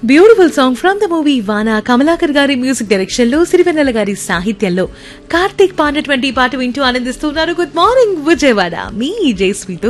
beautiful song from the movie Vaana Kamalakar గారి music direction లో సిరివెన్నెల గారి సాహిత్యంలో కార్తీక్ పాడినటువంటి ఈ పాట వింటూ ఆనందిస్తున్నారు గుడ్ మార్నింగ్ విజయవాడ మీ జయస్మితు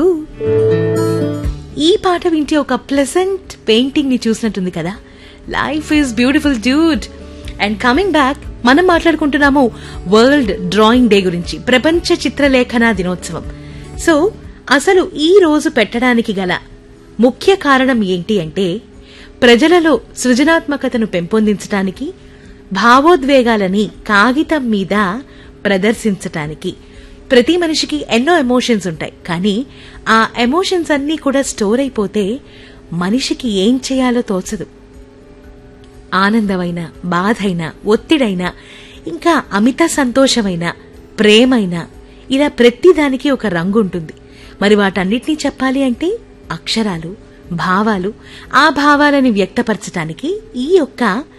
ఈ పాట వింటే ఒక ప్లెజెంట్ పెయింటింగ్ ని చూసినట్టుంది కదా life is beautiful dude and coming back మనం మాట్లాడుకుంటున్నాము వరల్డ్ డ్రాయింగ్ డే గురించి ప్రపంచ చిత్రలేఖన దినోత్సవం సో అసలు ఈ రోజు పెట్టడానికి గల ముఖ్య కారణం ఏంటి అంటే ప్రజలలో సృజనాత్మకతను పెంపొందించటానికి భావోద్వేగాలని కాగితం మీద ప్రదర్శించటానికి ప్రతి మనిషికి ఎన్నో ఎమోషన్స్ ఉంటాయి కానీ ఆ ఎమోషన్స్ అన్నీ కూడా స్టోర్ అయిపోతే మనిషికి ఏం చేయాలో తోచదు ఆనందమైన బాధైన ఒత్తిడైన ఇంకా అమిత సంతోషమైన ప్రేమైన ఇలా ప్రతిదానికి ఒక రంగు ఉంటుంది మరి వాటన్నిటినీ చెప్పాలి అంటే అక్షరాలు భావాలు ఆ భావాలని వ్యక్తపరచటానికి ఈ యొక్క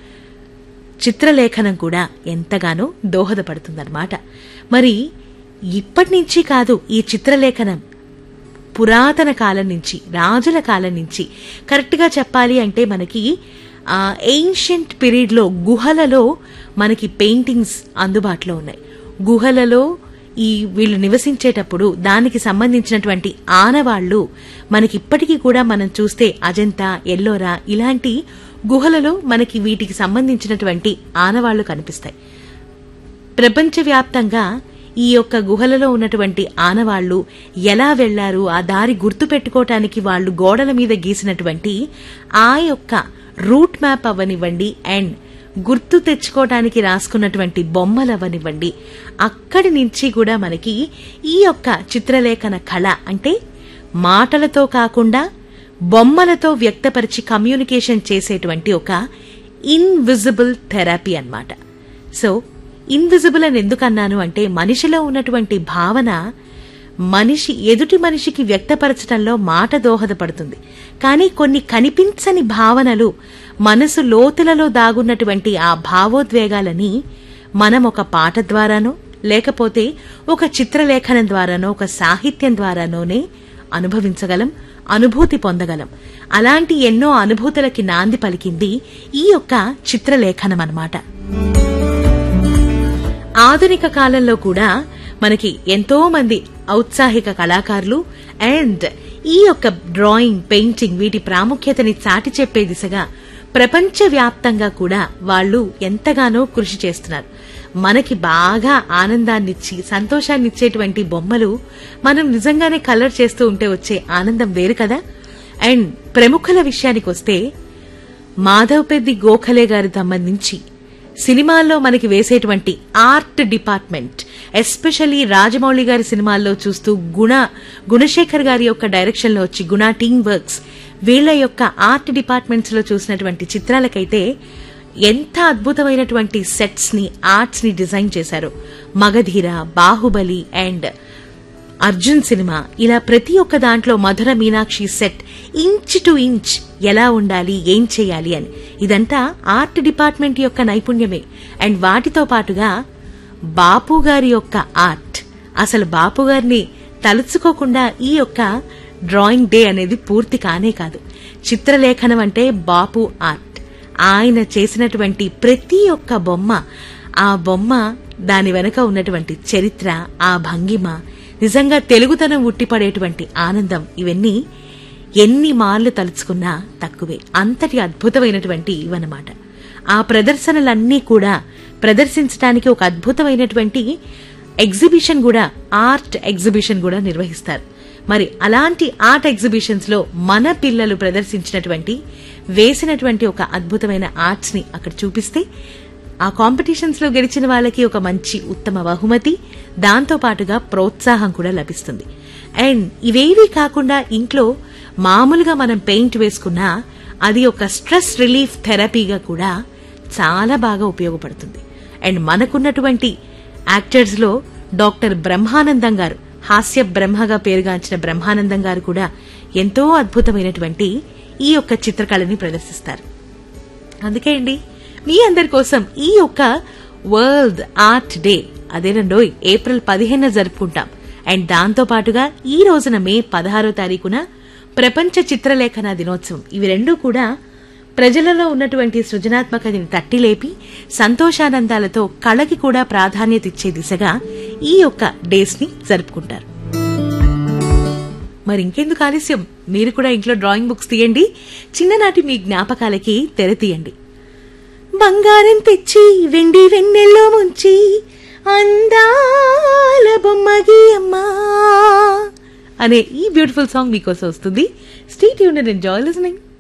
చిత్రలేఖనం కూడా ఎంతగానో దోహదపడుతుందన్నమాట మరి ఇప్పటి నుంచి కాదు ఈ చిత్రలేఖనం పురాతన కాలం నుంచి రాజుల కాలం నుంచి కరెక్ట్గా చెప్పాలి అంటే మనకి ఏన్షియంట్ పీరియడ్లో గుహలలో మనకి పెయింటింగ్స్ అందుబాటులో ఉన్నాయి గుహలలో ఈ వీళ్ళు నివసించేటప్పుడు దానికి సంబంధించినటువంటి ఆనవాళ్లు మనకి ఇప్పటికీ కూడా మనం చూస్తే అజంతా ఎల్లోరా ఇలాంటి గుహలలో మనకి వీటికి సంబంధించినటువంటి ఆనవాళ్లు కనిపిస్తాయి ప్రపంచవ్యాప్తంగా ఈ యొక్క గుహలలో ఉన్నటువంటి ఆనవాళ్లు ఎలా వెళ్లారు ఆ దారి గుర్తు పెట్టుకోవటానికి వాళ్ళు గోడల మీద గీసినటువంటి ఆ యొక్క రూట్ మ్యాప్ అవ్వనివ్వండి అండ్ గుర్తు తెచ్చుకోవడానికి రాసుకున్నటువంటి బొమ్మలు అవ్వనివ్వండి అక్కడి నుంచి కూడా మనకి ఈ యొక్క చిత్రలేఖన కళ అంటే మాటలతో కాకుండా బొమ్మలతో వ్యక్తపరిచి కమ్యూనికేషన్ చేసేటువంటి ఒక ఇన్విజిబుల్ థెరపీ అన్నమాట సో ఇన్విజిబుల్ అని ఎందుకన్నాను అంటే మనిషిలో ఉన్నటువంటి భావన మనిషి ఎదుటి మనిషికి వ్యక్తపరచడంలో మాట దోహదపడుతుంది కానీ కొన్ని కనిపించని భావనలు మనసు లోతులలో దాగున్నటువంటి ఆ భావోద్వేగాలని మనం ఒక పాట ద్వారానో లేకపోతే ఒక చిత్రలేఖనం ద్వారానో ఒక సాహిత్యం ద్వారానోనే అనుభవించగలం అనుభూతి పొందగలం అలాంటి ఎన్నో అనుభూతులకి నాంది పలికింది ఈ యొక్క చిత్రలేఖనం అన్నమాట ఆధునిక కాలంలో కూడా మనకి ఎంతో మంది ఔత్సాహిక కళాకారులు అండ్ ఈ యొక్క డ్రాయింగ్ పెయింటింగ్ వీటి ప్రాముఖ్యతని చాటి చెప్పే దిశగా ప్రపంచవ్యాప్తంగా కూడా వాళ్ళు ఎంతగానో కృషి చేస్తున్నారు మనకి బాగా ఆనందాన్నిచ్చి సంతోషాన్నిచ్చేటువంటి బొమ్మలు మనం నిజంగానే కలర్ చేస్తూ ఉంటే వచ్చే ఆనందం వేరు కదా అండ్ ప్రముఖుల విషయానికి వస్తే మాధవ్ పెద్ది గోఖలే గారి సంబంధించి సినిమాల్లో మనకి వేసేటువంటి ఆర్ట్ డిపార్ట్మెంట్ ఎస్పెషల్లీ రాజమౌళి గారి సినిమాల్లో చూస్తూ గుణ గుణశేఖర్ గారి యొక్క డైరెక్షన్ లో వచ్చి గుణ టీమ్ వర్క్స్ వీళ్ల యొక్క ఆర్ట్ డిపార్ట్మెంట్స్ లో చూసినటువంటి చిత్రాలకైతే ఎంత అద్భుతమైనటువంటి సెట్స్ ని ఆర్ట్స్ ని డిజైన్ చేశారు మగధీర బాహుబలి అండ్ అర్జున్ సినిమా ఇలా ప్రతి ఒక్క దాంట్లో Madhura Meenakshi set inch to inch ఎలా ఉండాలి ఏం చేయాలి అని ఇదంతా ఆర్ట్ డిపార్ట్మెంట్ యొక్క నైపుణ్యమే అండ్ వాటితో పాటుగా బాపు గారి యొక్క ఆర్ట్ అసలు బాపు గారిని తలుచుకోకుండా ఈ యొక్క డ్రాయింగ్ డే అనేది పూర్తి కానే కాదు చిత్రలేఖనం అంటే బాపు ఆర్ట్ ఆయన చేసినటువంటి ప్రతి ఒక్క బొమ్మ ఆ బొమ్మ దాని వెనక ఉన్నటువంటి చరిత్ర ఆ భంగిమ నిజంగా తెలుగుతనం ఉట్టిపడేటువంటి ఆనందం ఇవన్నీ ఎన్ని మార్లు తలుచుకున్నా తక్కువే అంతటి అద్భుతమైనటువంటి ఇవన్నమాట ఆ ప్రదర్శనలన్నీ కూడా ప్రదర్శించడానికి ఒక అద్భుతమైనటువంటి ఎగ్జిబిషన్ కూడా ఆర్ట్ ఎగ్జిబిషన్ కూడా నిర్వహిస్తారు మరి అలాంటి ఆర్ట్ ఎగ్జిబిషన్స్ లో మన పిల్లలు ప్రదర్శించినటువంటి వేసినటువంటి ఒక అద్భుతమైన ఆర్ట్స్ ని అక్కడ చూపిస్తే ఆ కాంపిటీషన్స్ లో గెలిచిన వాళ్ళకి ఒక మంచి ఉత్తమ బహుమతి దాంతో పాటుగా ప్రోత్సాహం కూడా లభిస్తుంది అండ్ ఇవేవీ కాకుండా ఇంట్లో మామూలుగా మనం పెయింట్ వేసుకున్నా అది ఒక స్ట్రెస్ రిలీఫ్ థెరపీగా కూడా చాలా బాగా ఉపయోగపడుతుంది అండ్ మనకున్నటువంటి యాక్టర్స్ లో డాక్టర్ బ్రహ్మానందం గారు హాస్య బ్రహ్మగా పేరుగాంచిన బ్రహ్మానందం గారు కూడా ఎంతో అద్భుతమైనటువంటి ఈ యొక్క చిత్రకళని ప్రదర్శిస్తారు అందుకే అండి మీ అందరి కోసం ఈ యొక్క వరల్డ్ ఆర్ట్ డే అదేనండో ఏప్రిల్ పదిహేను జరుపుకుంటాం అండ్ దాంతో పాటుగా ఈ రోజున మే పదహారో తారీఖున ప్రపంచ చిత్రలేఖన దినోత్సవం ఇవి రెండూ కూడా ప్రజలలో ఉన్నటువంటి సృజనాత్మకతని తట్టిలేపి సంతోషానందాలతో కళకి కూడా ప్రాధాన్యత ఇచ్చే దిశగా ఈ యొక్క డేస్ ని జరుపుకుంటారు మరి ఇంకెందుకు ఆలస్యం మీరు కూడా ఇంట్లో డ్రాయింగ్ బుక్స్ తీయండి చిన్ననాటి మీ జ్ఞాపకాలకి తెర తీయండి బంగారం తెచ్చి వెండి వెన్నెల్లో ముంచి అందాల బొమ్మగి అమ్మా అనే ఈ బ్యూటిఫుల్ సాంగ్ మీకోసం వస్తుంది స్టేట్ యూనియన్ ఎంజాయ్ లిసనింగ్